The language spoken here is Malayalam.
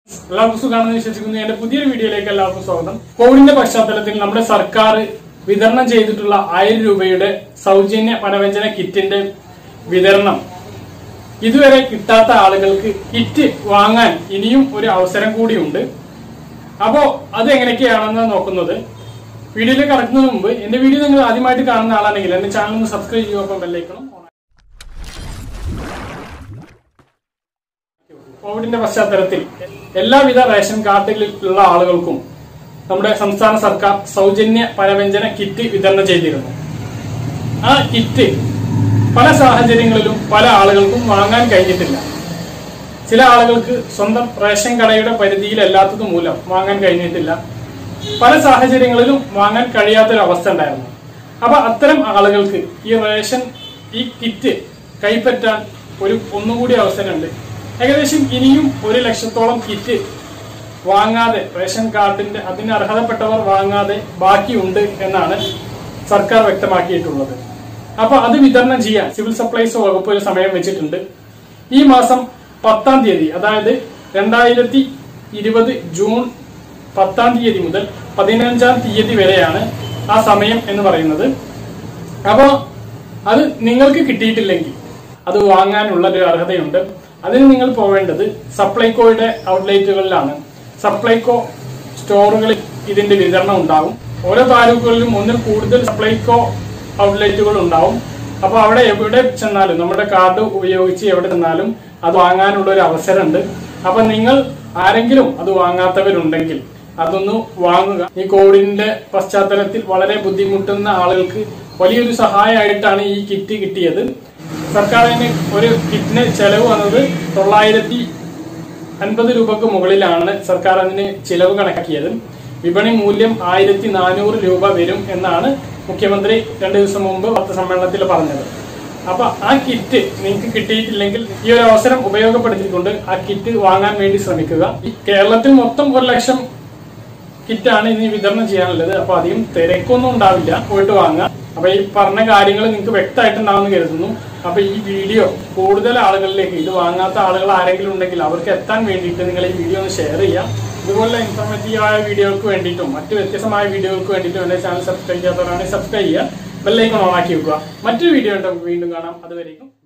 എല്ലാവർക്കും സുഖാണെന്ന് വിശ്വസിക്കുന്നു എന്റെ പുതിയൊരു വീഡിയോയിലേക്ക് എല്ലാവർക്കും സ്വാഗതം കോവിഡിന്റെ പശ്ചാത്തലത്തിൽ നമ്മുടെ സർക്കാർ വിതരണം ചെയ്തിട്ടുള്ള ആയിരം രൂപയുടെ സൗജന്യ പനവ്യഞ്ജന കിറ്റിന്റെ വിതരണം ഇതുവരെ കിട്ടാത്ത ആളുകൾക്ക് കിറ്റ് വാങ്ങാൻ ഇനിയും ഒരു അവസരം കൂടിയുണ്ട് അപ്പോ അത് എങ്ങനെയൊക്കെയാണെന്ന് നോക്കുന്നത് വീഡിയോയിലേക്ക് കടക്കുന്നതിന് മുമ്പ് എന്റെ വീഡിയോ നിങ്ങൾ ആദ്യമായിട്ട് കാണുന്ന ആളാണെങ്കിൽ എന്റെ ചാനൽ ഒന്ന് സബ്സ്ക്രൈബ് ചെയ്യുക ഒപ്പം ബെല്ലൈക്കണം കോവിഡിന്റെ പശ്ചാത്തലത്തിൽ എല്ലാവിധ റേഷൻ കാർഡിലുള്ള ആളുകൾക്കും നമ്മുടെ സംസ്ഥാന സർക്കാർ സൗജന്യ പനവ്യഞ്ജന കിറ്റ് വിതരണം ചെയ്തിരുന്നു ആ കിറ്റ് പല സാഹചര്യങ്ങളിലും പല ആളുകൾക്കും വാങ്ങാൻ കഴിഞ്ഞിട്ടില്ല ചില ആളുകൾക്ക് സ്വന്തം റേഷൻ കടയുടെ പരിധിയിലല്ലാത്തത് മൂലം വാങ്ങാൻ കഴിഞ്ഞിട്ടില്ല പല സാഹചര്യങ്ങളിലും വാങ്ങാൻ കഴിയാത്തൊരു അവസ്ഥ ഉണ്ടായിരുന്നു അപ്പൊ അത്തരം ആളുകൾക്ക് ഈ റേഷൻ ഈ കിറ്റ് കൈപ്പറ്റാൻ ഒരു ഒന്നുകൂടി അവസരമുണ്ട് ഏകദേശം ഇനിയും ഒരു ലക്ഷത്തോളം കിറ്റ് വാങ്ങാതെ റേഷൻ കാർഡിന്റെ അതിന് അർഹതപ്പെട്ടവർ വാങ്ങാതെ ബാക്കിയുണ്ട് എന്നാണ് സർക്കാർ വ്യക്തമാക്കിയിട്ടുള്ളത് അപ്പൊ അത് വിതരണം ചെയ്യാൻ സിവിൽ സപ്ലൈസ് വകുപ്പ് ഒരു സമയം വെച്ചിട്ടുണ്ട് ഈ മാസം പത്താം തീയതി അതായത് രണ്ടായിരത്തി ഇരുപത് ജൂൺ പത്താം തീയതി മുതൽ പതിനഞ്ചാം തീയതി വരെയാണ് ആ സമയം എന്ന് പറയുന്നത് അപ്പോ അത് നിങ്ങൾക്ക് കിട്ടിയിട്ടില്ലെങ്കിൽ അത് വാങ്ങാനുള്ള ഒരു അർഹതയുണ്ട് അതിന് നിങ്ങൾ പോവേണ്ടത് സപ്ലൈകോയുടെ ഔട്ട്ലെറ്റുകളിലാണ് സപ്ലൈകോ സ്റ്റോറുകളിൽ ഇതിന്റെ വിതരണം ഉണ്ടാവും ഓരോ താലൂക്കുകളിലും ഒന്നിൽ കൂടുതൽ സപ്ലൈകോ ഔട്ട്ലെറ്റുകൾ ഉണ്ടാവും അപ്പൊ അവിടെ എവിടെ ചെന്നാലും നമ്മുടെ കാർഡ് ഉപയോഗിച്ച് എവിടെ ചെന്നാലും അത് വാങ്ങാനുള്ള ഒരു അവസരമുണ്ട് അപ്പൊ നിങ്ങൾ ആരെങ്കിലും അത് വാങ്ങാത്തവരുണ്ടെങ്കിൽ അതൊന്ന് വാങ്ങുക ഈ കോവിഡിന്റെ പശ്ചാത്തലത്തിൽ വളരെ ബുദ്ധിമുട്ടുന്ന ആളുകൾക്ക് വലിയൊരു സഹായമായിട്ടാണ് ഈ കിറ്റ് കിട്ടിയത് സർക്കാരിന് ഒരു കിറ്റിന് ചെലവ് വന്നത് തൊള്ളായിരത്തി അൻപത് രൂപക്ക് മുകളിലാണ് സർക്കാർ അതിന് ചിലവ് കണക്കാക്കിയത് വിപണി മൂല്യം ആയിരത്തി നാനൂറ് രൂപ വരും എന്നാണ് മുഖ്യമന്ത്രി രണ്ടു ദിവസം മുമ്പ് പത്രസമ്മേളനത്തിൽ പറഞ്ഞത് അപ്പൊ ആ കിറ്റ് നിങ്ങൾക്ക് കിട്ടിയിട്ടില്ലെങ്കിൽ ഈ ഒരു അവസരം ഉപയോഗപ്പെടുത്തിക്കൊണ്ട് ആ കിറ്റ് വാങ്ങാൻ വേണ്ടി ശ്രമിക്കുക ഈ കേരളത്തിൽ മൊത്തം ഒരു ലക്ഷം കിറ്റാണ് ഇനി വിതരണം ചെയ്യാനുള്ളത് അപ്പൊ അധികം തിരക്കൊന്നും ഉണ്ടാവില്ല പോയിട്ട് വാങ്ങുക അപ്പൊ ഈ പറഞ്ഞ കാര്യങ്ങൾ നിങ്ങൾക്ക് വ്യക്തമായിട്ടുണ്ടാവുമെന്ന് കരുതുന്നു അപ്പൊ ഈ വീഡിയോ കൂടുതൽ ആളുകളിലേക്ക് ഇത് വാങ്ങാത്ത ആളുകൾ ആരെങ്കിലും ഉണ്ടെങ്കിൽ അവർക്ക് എത്താൻ വേണ്ടിയിട്ട് നിങ്ങൾ ഈ വീഡിയോ ഒന്ന് ഷെയർ ചെയ്യാം ഇതുപോലെ ഇൻഫോർമേറ്റീവായ വീഡിയോകൾക്ക് വേണ്ടിയിട്ടും മറ്റു വ്യത്യസ്തമായ വീഡിയോകൾക്ക് വേണ്ടിയിട്ടും എന്റെ ചാനൽ സബ്സ്ക്രൈബ് ചെയ്യാത്തവരാണെങ്കിൽ സബ്സ്ക്രൈബ് ചെയ്യുക ബെല്ലൈക്കൺ ഓൺ ആക്കി വെക്കുക മറ്റൊരു വീഡിയോ വീണ്ടും കാണാം അതുവരേക്കും